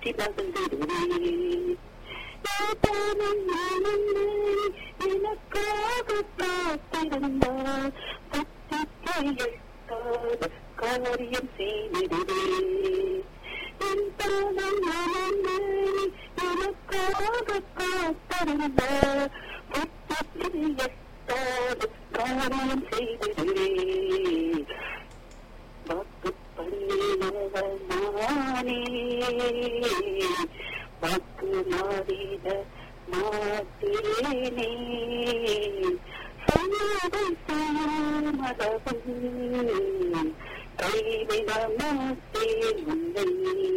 போற்றி மகிழ்ந்திடுவேன் ஏதானும் நானும் எனக்காக காத்திருந்தார் பத்திக்கு எட்டாத காரியம் செய்திடுவேன் என் தானம் நானே எனக்காக காத்திருந்தார் பத்திக்கு எட்டாத காரியம் செய்திடுவேன் வாக்கு பண்ணினவர் நானே வாக்கு மாறிட மாட்டேனே சொன்னதை செய்யாமதவன் கைவிட மாட்டேன் உன்னை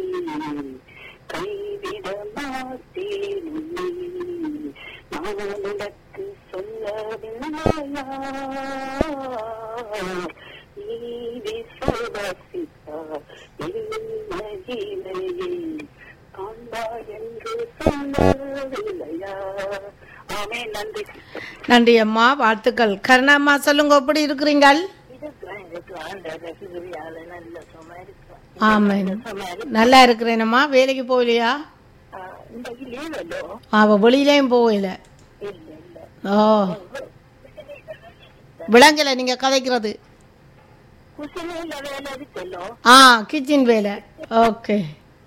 கைவிட மாட்டேன் உன்னை நான் உனக்கு சொல்லவில்லையா நீ விசுவாசித்தார் என்னையை காண்பாய் என்று சொல்லவில்லையா ஆமே நன்றி நன்றி அம்மா வாழ்த்துக்கள் கருணாம்மா சொல்லுங்க எப்படி இருக்கிறீங்கள் இதுதான் எனக்கு ஆண்ட ரசிகரியால நல்ல சும்மா இருக்கிறேன் ஆமாம் சும்மா நல்லா இருக்கிறேனம்மா வேலைக்கு போகலையா இந்த லீவலோ அவள் வெளியிலையும் போகல இல்ல இல்ல ஓ விளங்கலை நீங்கள் கதைக்கிறது குசிலையில வேலை இருக்கല്ലോ ஆ கிச்சன் வேலை ஓகே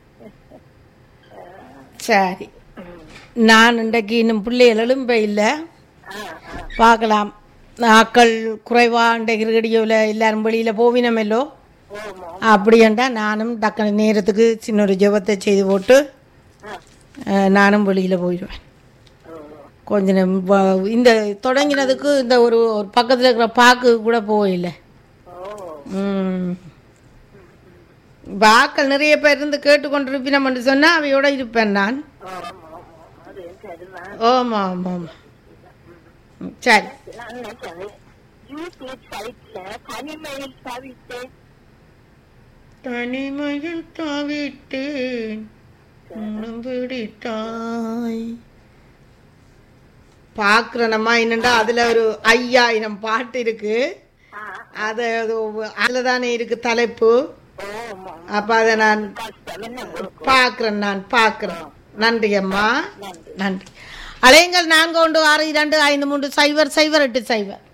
சரி நான் இன்றைக்கு இன்னும் பிள்ளைகள் எழும்ப இல்லை ஆ ஆ பார்க்கலாம் ஆக்கள் குறைவா இன்றைக்கு ரேடியோவில் எல்லாரும் வெளியில் போவினமெல்லோ ஓமோ அப்படின்ட்டா நானும் டக்குனு நேரத்துக்கு சின்ன ஒரு ஜெபத்தை செய்து போட்டு ஆ அஹ், நானும் வெளியில் போயிடுவேன் ஓ கொஞ்ச நேரம் வ- இந்த தொடங்கினதுக்கு இந்த ஒரு ஒரு பக்கத்தில் இருக்கிற பாக்கு கூட போகல ஓ ம் இப்ப ஆக்கள் நிறைய பேர் இருந்து கேட்டுக்கொண்டிருப்பினோம்னு சொன்னால் அவையோட இருப்பேன் நான் ஆமா ஆமா அது சரிதான் ஆமாம் ஆமாம் ம், சரி நான் நினைச்சேன் யூடியூப் சைட்ல தனிமையில் தவித்தேன் தனிமையில் தாவிட்டேன் உன்னம் பிடித்தாய் பார்க்குறேனம்மா என்னண்டா அதில் ஒரு ஐயாயிரம் பாட்டு இருக்கு ஆ அது அதில் தானே இருக்கு தலைப்பு ஓமா அப்போ அதை நான் கஷ்டம் என்ன உங்களுக்கு பார்க்குறேன் நான் பார்க்குறேன் நன்றி அம்மா நன்றி நன்றி அலையுங்கள் நான்கு ஒன்று ஆறு இரண்டு ஐந்து மூன்று சைபர் சைபர் எட்டு சைபர்